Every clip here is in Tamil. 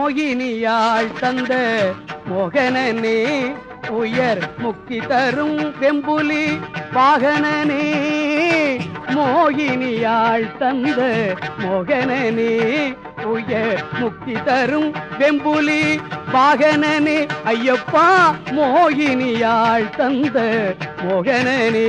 மோகினியாள் தந்த மோகனனே உயர் முக்தி தரும் வெம்புலி வாகனனே மோகினியாள் தந்த மோகனனே உயர் முக்தி தரும் வெம்புலி வாகனனே ஐயப்பா மோகினியாள் தந்த மோகனனே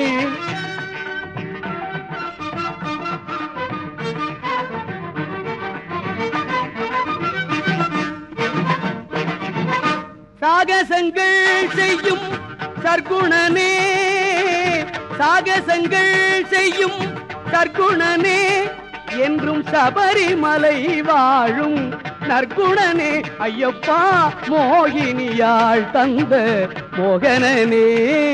சாகசங்கள் செய்யும் சர்க்குணனே சாகசங்கள் செய்யும் சர்க்குணனே என்றும் சபரிமலை வாழும் நற்குணனே ஐயப்பா மோகினியாள் தந்த மோகனனே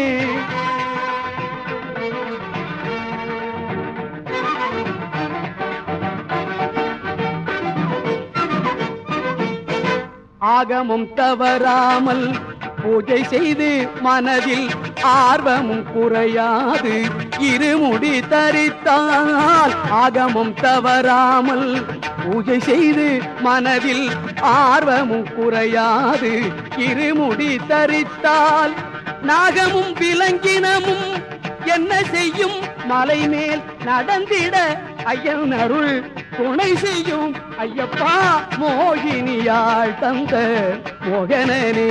ஆகமும் தவறாமல் பூஜை செய்து மனதில் ஆர்வமும் குறையாது இருமுடி தரித்தால் ஆகமும் தவறாமல் பூஜை செய்து மனதில் ஆர்வமும் குறையாது இருமுடி தரித்தால் நாகமும் விலங்கினமும் என்ன செய்யும் மலை மேல் நடந்திட ஐயன் அருள் துணை செய்யும் ஐயப்பா மோகினியாள் தந்த மோகனனே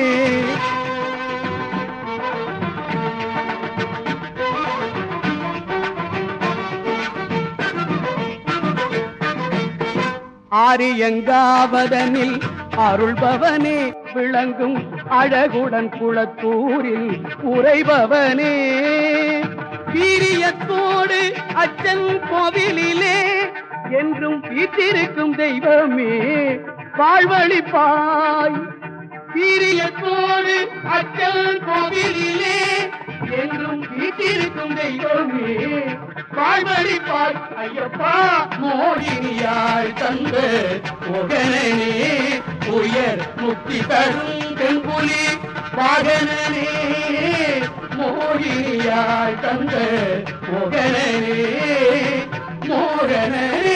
ஆரியங்காவதனில் அருள்பவனே விளங்கும் அழகுடன் குளத்தூரில் உறைபவனே வீரியத்தோடு அச்சன் கோவிலிலே என்றும் வீற்றிருக்கும் தெய்வமே வாழ்வழிப்பாய் வீரியத்தோடு அச்சன் கோவிலிலே என்றும் வீற்றிருக்கும் தெய்வமே வாழ்வழிப்பாய் ஐயப்பா மோகினியாள் தந்த மோகனனே உயர் முக்தி தரும் பெண்புலி வாகனனே மோகினியாள் தந்த மோகனனே மோகனனே